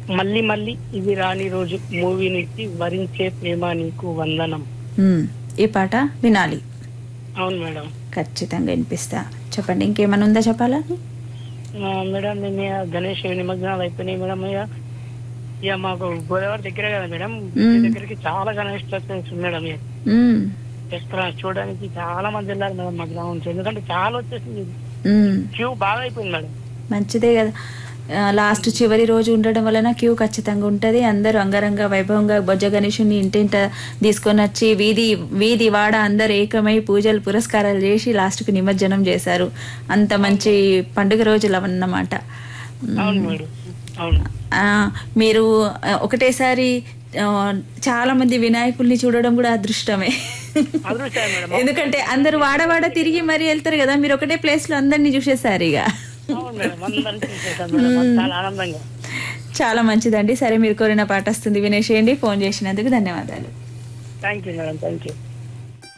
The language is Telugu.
మళ్ళీ మళ్ళీ ఇది రాని రోజు మూవీ నుంచి వరించే ప్రేమ నీకు వందనం మ్మ్. ఈ పాట వినాలి అవును మేడం ఖచ్చితంగా వినిపిస్తా చెప్పండి ఇంకేమైనా ఉందా చెప్పాలా ఆ, మేడం నేను ఇక గణేష్ నిమగ్నాలు అయిపోయినాయి మేడం ఇక ఇక మాకు గోదావరి దగ్గర కదా మేడం మ్మ్. దగ్గరికి చాలా గణేష్ చతుర్థి ఉంది మేడం ఇక. మ్మ్. ఎక్కడ చూడడానికి చాలా మంది వెళ్ళారు మేడం మా గ్రామం నుంచి ఎందుకంటే చాలా వచ్చేసింది మ్మ్. క్యూ బాగా అయిపోయింది మేడం మంచిదే కదా ఆ, లాస్ట్ చివరి రోజు ఉండడం వలన క్యూ ఖచ్చితంగా ఉంటుంది అందరూ అంగరంగ వైభవంగా బొజ్జ గణేషుని ఇంటింట తీసుకొని వచ్చి వీధి వీధి వాడ అందరు ఏకమై పూజలు పురస్కారాలు చేసి లాస్ట్కు నిమజ్జనం చేశారు అంత మంచి పండుగ రోజులు అన్నమాట అవును మేడం అవును ఆ, మీరు ఆ, ఒకటేసారి ఆ, చాలా మంది వినాయకుల్ని చూడడం కూడా అదృష్టమే అదృష్టం మేడం ఎందుకంటే అందరూ వాడవాడ తిరిగి మరీ వెళ్తారు కదా మీరు ఒకటే ప్లేస్ లో అందరినీ చూసేసారు ఇక అవును మేడం అందరినీ చూసేసాం మేడం చాలా ఆనందంగా చాలా మంచిదండి సరే మీరు కోరిన పాట వస్తుంది వినేసేయండి ఫోన్ చేసినందుకు ధన్యవాదాలు thank you madam thank you